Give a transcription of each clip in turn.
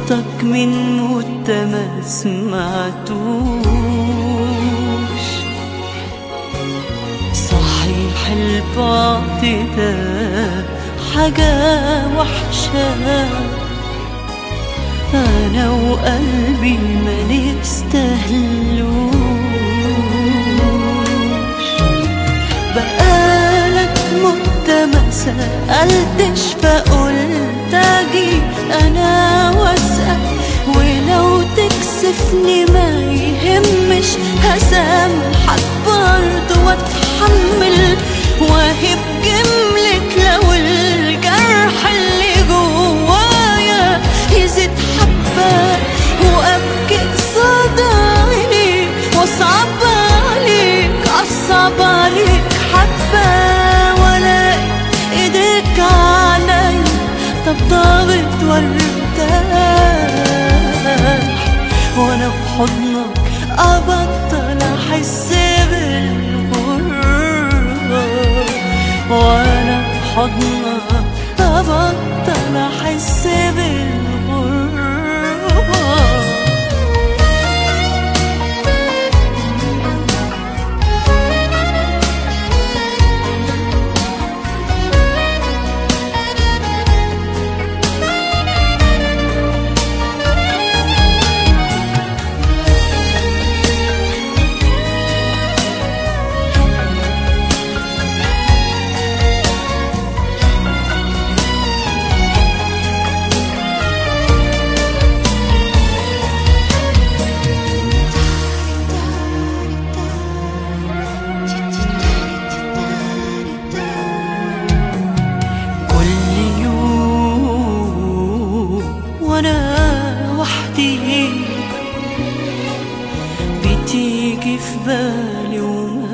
صوتك من مدة ما سمعتوش صحيح البعد ده حاجة وحشة أنا وقلبي ما نستاهلوش بقالك مدة ما سألتش فقلت أجي أنا وأسأل ولو تكسفني ما يهمش هسامحك برضه وأتحمل وأهب جملك لو الجرح اللي جوايا يزيد حبة وأبكي قصاد عينيك وأصعب عليك أصعب عليك حبة ولا إيديك عليا طبطبت وارتاح وأنا في حضنك أبطل أحس بالغربة وأنا في حضنك أبطل أحس بالغربة كل يوم وانا وحدي بتيجي في بالي وما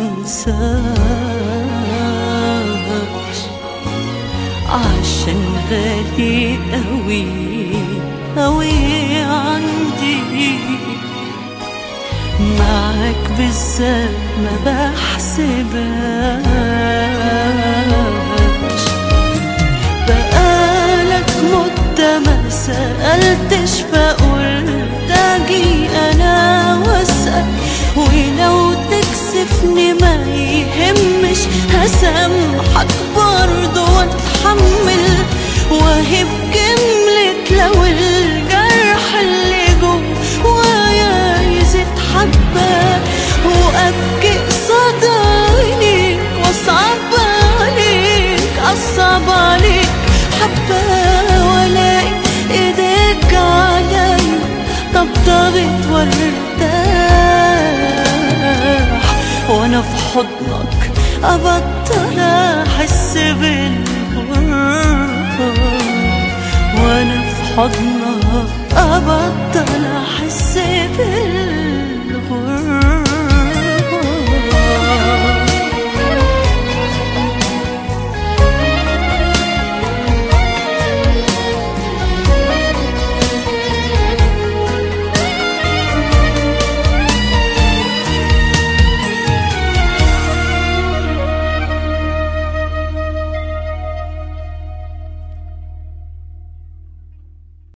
بنساش عشان غالي قوي قوي عندي معاك بالذات ما بحسبهاش بقالك مدة ما سألتش فقلت أجي أنا وأسأل ولو تكسفني ما يهمش هسامحك برضه وأتحمل وأهب جملك لو الجرح اللي جوايا يزيد حبة وأبكي قصاد عينيك وأصعب عليك أصعب عليك حبة وألاقي إيديك عليا طبطبت وارتاح وأنا في حضنك أبطل أحس بالغربة وأنا في حضنك أبطل أحس بالغربة